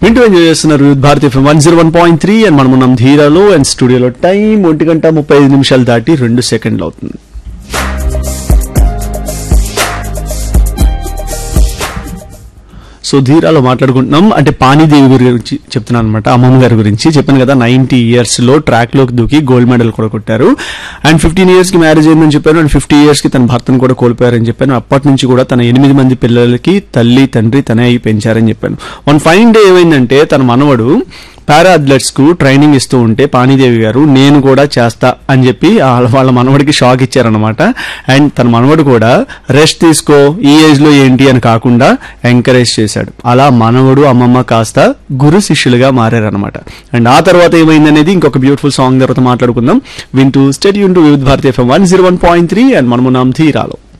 వింటూ ఎంజాయ్ చేస్తున్నారు యూత్ Bharati FM one zero one point three and మనం ఉన్నాం ధీరాలో అండ్ స్టూడియోలో టైం ఒంటి గంట ముప్పై ఐదు నిమిషాలు దాటి రెండు సెకండ్లు అవుతుంది సో ధీరాలో మాట్లాడుకుంటున్నాం అంటే పానీదేవి గురించి చెప్తున్నాను అనమాట అమ్మమ్మ గారి గురించి చెప్పాను కదా నైన్టీ ఇయర్స్ లో ట్రాక్ లోకి దూకి గోల్డ్ మెడల్ కూడా కొట్టారు అండ్ ఫిఫ్టీన్ ఇయర్స్ కి మ్యారేజ్ అయిందని చెప్పాను అండ్ ఫిఫ్టీ ఇయర్స్ కి తన భర్తను కూడా కోల్పోయారని చెప్పాను అప్పటి నుంచి కూడా తన ఎనిమిది మంది పిల్లలకి తల్లి తండ్రి తనే అయి పెంచారని చెప్పాను వన్ ఫైన్ డే ఏమైందంటే తన మనవడు పారా అథ్లెట్స్ కు ట్రైనింగ్ ఇస్తూ ఉంటే పానీదేవి గారు నేను కూడా చేస్తా అని చెప్పి వాళ్ళ వాళ్ళ మనవడికి షాక్ ఇచ్చారనమాట అండ్ తన మనవడు కూడా రెస్ట్ తీసుకో ఈ ఏజ్ లో ఏంటి అని కాకుండా ఎంకరేజ్ చేశాడు అలా మనవడు అమ్మమ్మ కాస్త గురు శిష్యులుగా మారారనమాట అండ్ ఆ తర్వాత ఏమైందనేది ఇంకొక బ్యూటిఫుల్ సాంగ్ తర్వాత మాట్లాడుకుందాం వింటూ స్టడీ యూన్ to Vividh Bharati FM one zero one point three and మనమున్నాం ధీరాలో